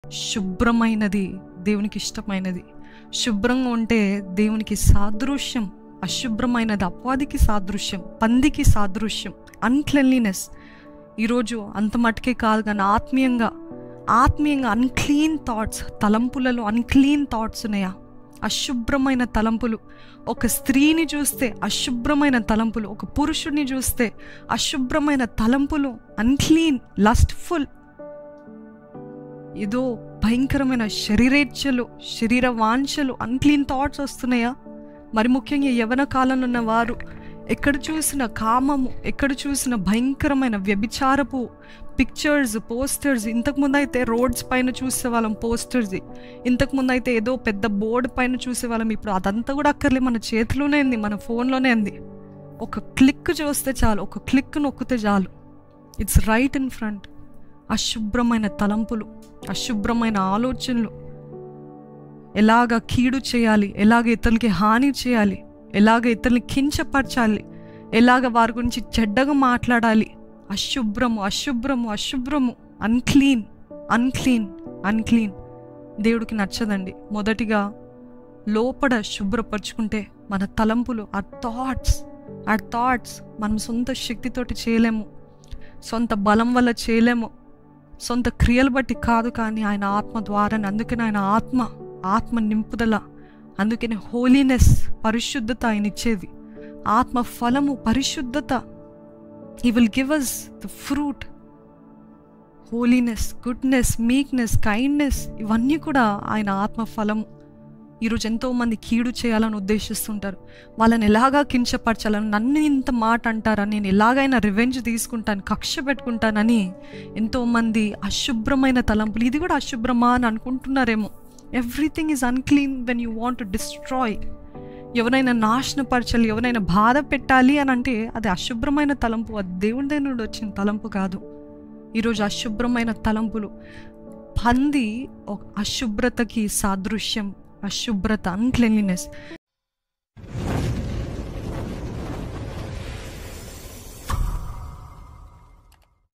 శుభ్రమైనది దేవునికి ఇష్టమైనది శుభ్రంగా ఉంటే దేవునికి సాదృశ్యం అశుభ్రమైనది అపవాదికి సాదృశ్యం పందికి సాదృశ్యం అన్క్లెన్లీనెస్ ఈరోజు అంత మటుకే కాదు కానీ ఆత్మీయంగా ఆత్మీయంగా అన్క్లీన్ థాట్స్ తలంపులలో అన్క్లీన్ థాట్స్ ఉన్నాయా అశుభ్రమైన తలంపులు ఒక స్త్రీని చూస్తే అశుభ్రమైన తలంపులు ఒక పురుషుడిని చూస్తే అశుభ్రమైన తలంపులు అన్క్లీన్ లస్ట్ఫుల్ ఏదో భయంకరమైన శరీరేచ్ఛలు శరీర వాంఛలు అన్క్లీన్ థాట్స్ వస్తున్నాయా మరి ముఖ్యంగా యవన కాలంలో ఉన్న వారు ఎక్కడ చూసిన కామము ఎక్కడ చూసిన భయంకరమైన వ్యభిచారపు పిక్చర్స్ పోస్టర్స్ ఇంతకుముందు అయితే రోడ్స్ పైన చూసేవాళ్ళం పోస్టర్స్ ఇంతకుముందు అయితే ఏదో పెద్ద బోర్డు పైన చూసేవాళ్ళం ఇప్పుడు అదంతా కూడా అక్కర్లే మన చేతిలోనే ఉంది మన ఫోన్లోనే ఉంది ఒక క్లిక్ చూస్తే చాలు ఒక క్లిక్ నొక్కితే చాలు ఇట్స్ రైట్ ఇన్ ఫ్రంట్ అశుభ్రమైన తలంపులు అశుభ్రమైన ఆలోచనలు ఎలాగ కీడు చేయాలి ఎలాగ ఇతరులకి హాని చేయాలి ఎలాగ ఇతరుల్ని కించపరచాలి ఎలాగ వారి గురించి చెడ్డగా మాట్లాడాలి అశుభ్రము అశుభ్రము అశుభ్రము అన్క్లీన్ అన్క్లీన్ అన్క్లీన్ దేవుడికి నచ్చదండి మొదటిగా లోపల శుభ్రపరుచుకుంటే మన తలంపులు ఆ థాట్స్ ఆ థాట్స్ మనం సొంత శక్తితోటి చేయలేము సొంత బలం వల్ల చేయలేము సొంత క్రియలు బట్టి కాదు కానీ ఆయన ఆత్మ ద్వారానే అందుకని ఆయన ఆత్మ ఆత్మ నింపుదల అందుకని హోలీనెస్ పరిశుద్ధత ఆయన ఇచ్చేది ఆత్మ ఫలము పరిశుద్ధత ఈ will give us the fruit holiness goodness meekness kindness ఇవన్నీ కూడా ఆయన ఆత్మ ఫలము ఈరోజు ఎంతోమంది కీడు చేయాలని ఉద్దేశిస్తుంటారు వాళ్ళని ఎలాగా కించపరచాలని నన్ను ఇంత మాట అంటారా నేను ఎలాగైనా రివెంజ్ తీసుకుంటాను కక్ష పెట్టుకుంటానని ఎంతోమంది అశుభ్రమైన తలంపులు ఇది కూడా అశుభ్రమా అని అనుకుంటున్నారేమో everything is unclean when you want to destroy ఎవరైనా నాశనపరచాలి ఎవరైనా బాధ పెట్టాలి అని అంటే అది అశుభ్రమైన తలంపు అది దేవుని దగ్గర నుండి వచ్చిన తలంపు కాదు ఈరోజు అశుభ్రమైన తలంపులు పంది ఒక అశుభ్రతకి సాదృశ్యం అశుభ్రత అన్క్లెన్లీనెస్